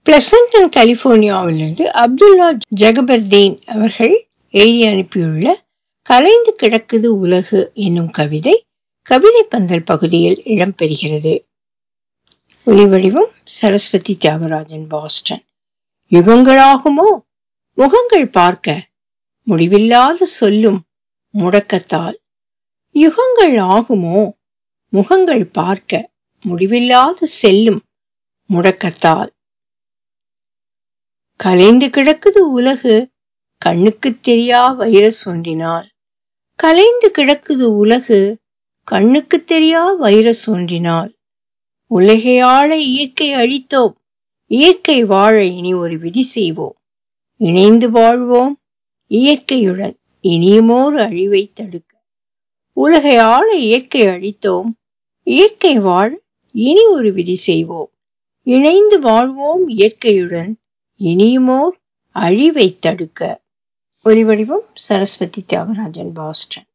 பிளசன்டன் கலிபோர்னியாவிலிருந்து அப்துல்லா ஜகபர்தீன் அவர்கள் எழுதி அனுப்பியுள்ள கலைந்து கிடக்குது உலகு என்னும் கவிதை கவிதை பந்தல் பகுதியில் இடம்பெறுகிறது ஒலிவடிவம் சரஸ்வதி தியாகராஜன் பாஸ்டன் யுகங்களாகுமோ முகங்கள் பார்க்க முடிவில்லாத சொல்லும் முடக்கத்தால் யுகங்கள் ஆகுமோ முகங்கள் பார்க்க முடிவில்லாத செல்லும் முடக்கத்தால் கலைந்து கிடக்குது உலகு கண்ணுக்கு தெரியா வைரஸ் ஒன்றினால் கலைந்து கிடக்குது உலகு கண்ணுக்கு தெரியா வைரஸ் ஒன்றினால் உலகை ஆள இயற்கை அழித்தோம் இயற்கை வாழ இனி ஒரு விதி செய்வோம் இணைந்து வாழ்வோம் இயற்கையுடன் இனியுமோர் அழிவை தடுக்க உலகை ஆள இயற்கை அழித்தோம் இயற்கை வாழ இனி ஒரு விதி செய்வோம் இணைந்து வாழ்வோம் இயற்கையுடன் இனியுமோர் அழிவை தடுக்க ஒலிவடிவம் சரஸ்வதி தியாகராஜன் பாஸ்டன்